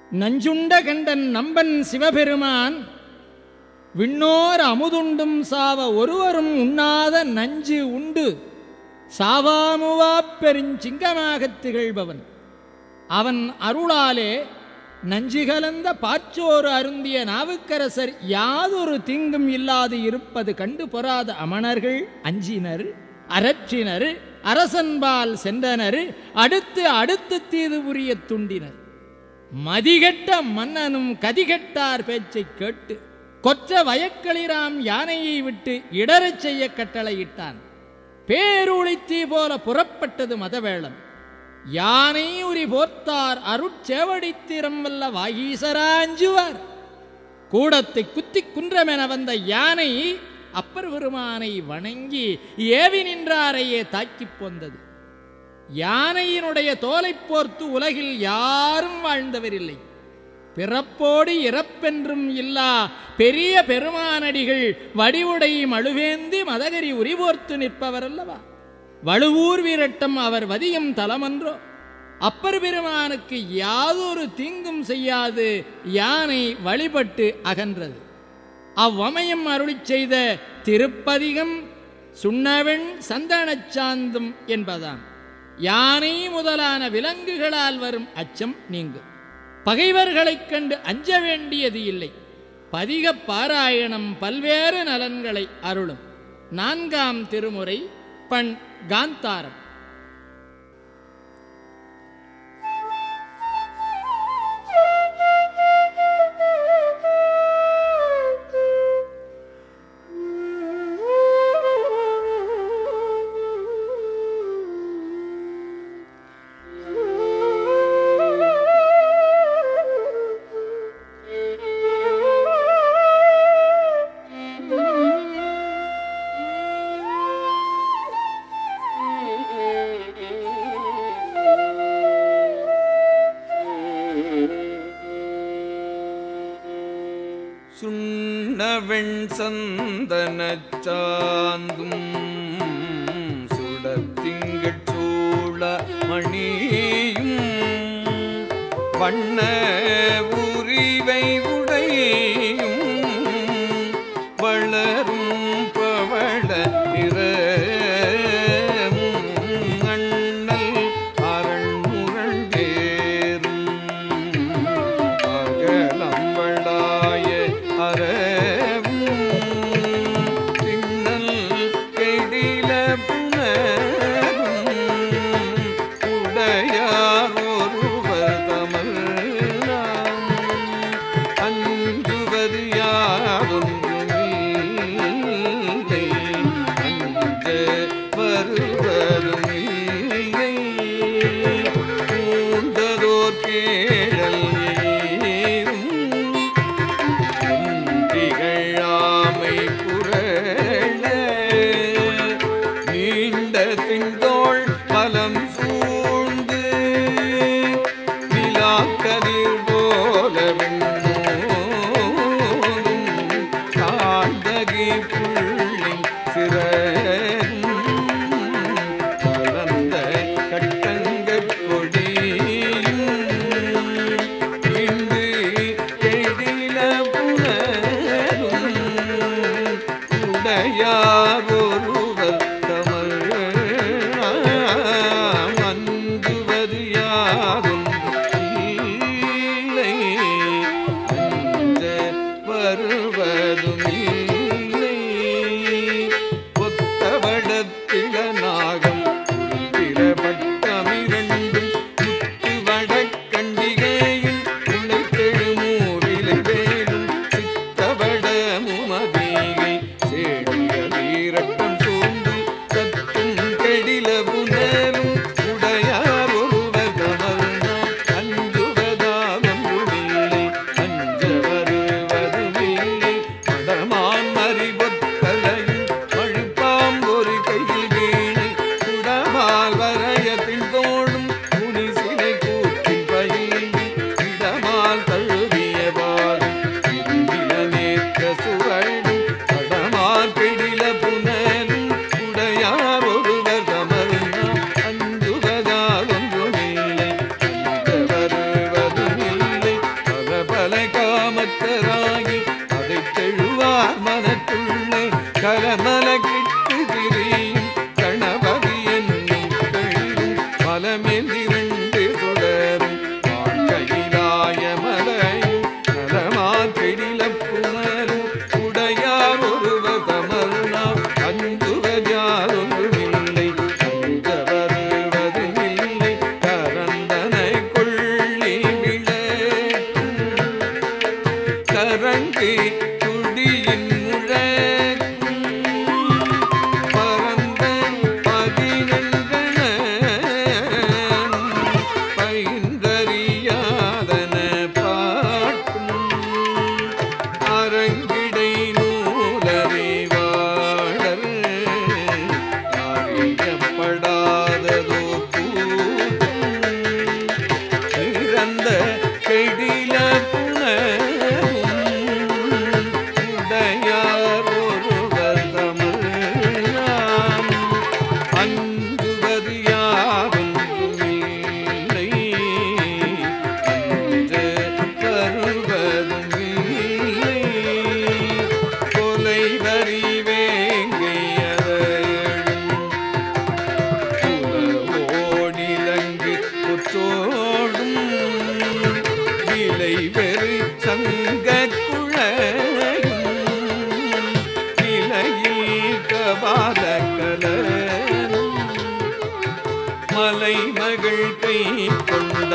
நஞ்சுண்ட கண்டன் நம்பன் சிவபெருமான் விண்ணோர் அமுதுண்டும் சாவ ஒருவரும் உண்ணாத நஞ்சு உண்டு சாவாமுவாப் பெருஞ்சிங்கமாகத் திகழ்பவன் அவன் அருளாலே நஞ்சு கலந்த பாச்சோறு அருந்திய நாவுக்கரசர் யாதொரு தீங்கும் இல்லாது இருப்பது கண்டு பொறாத அமணர்கள் அஞ்சினர் அரற்றினர் அரசன்பால் சென்றனர் அடுத்து அடுத்து தீது புரிய துண்டினர் மதிகெட்ட மன்னனும் கதிகெட்டார் பேச்சைக் கேட்டு கொற்ற வயக்களிராம் யானையை விட்டு இடறச் செய்ய கட்டளையிட்டான் பேருளித்தீ போல புறப்பட்டது மதவேளம் யானை உரி போர்த்தார் அருட்சேவடித்திரம் வல்ல வாகீசராஞ்சுவார் கூடத்தை குத்தி குன்றமென வந்த யானை அப்பர் பெருமானை வணங்கி ஏவி நின்றாரையே தாக்கிப் போந்தது யானையினுடைய தோலைப் போர்த்து உலகில் யாரும் வாழ்ந்தவரில்லை பிறப்போடு இறப்பென்றும் இல்லா பெரிய பெருமானடிகள் வடிவுடை மழுவேந்தி மதகரி உரிபோர்த்து நிற்பவர் அல்லவா வழுவூர் வீரட்டம் அவர் வதியும் தலமன்றோ அப்பர் பெருமானுக்கு யாதொரு தீங்கும் செய்யாது யானை வழிபட்டு அகன்றது அவ்வமயம் அருளிச் செய்த திருப்பதிகம் சுண்ணவெண் சந்தனச் சாந்தும் என்பதாம் யானை முதலான விலங்குகளால் வரும் அச்சம் நீங்கும் பகைவர்களைக் கண்டு அஞ்ச வேண்டியது இல்லை பதிக பாராயணம் பல்வேறு நலன்களை அருளும் நான்காம் திருமுறை பண் காந்தாரம் சுண்ணவெண் சந்தனச் சாந்தும் சுடத்திங்கட் சூழ மணியும் வண்ண உரிவை உடையும் வளரும் பவள நிறமும் அண்ணல் அரண்முரண்டேரும் அகலம்பளாய அறவும் திண்ணல் கெடில புணரும் உடையார் ஒருவர் தமர்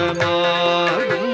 மாறும்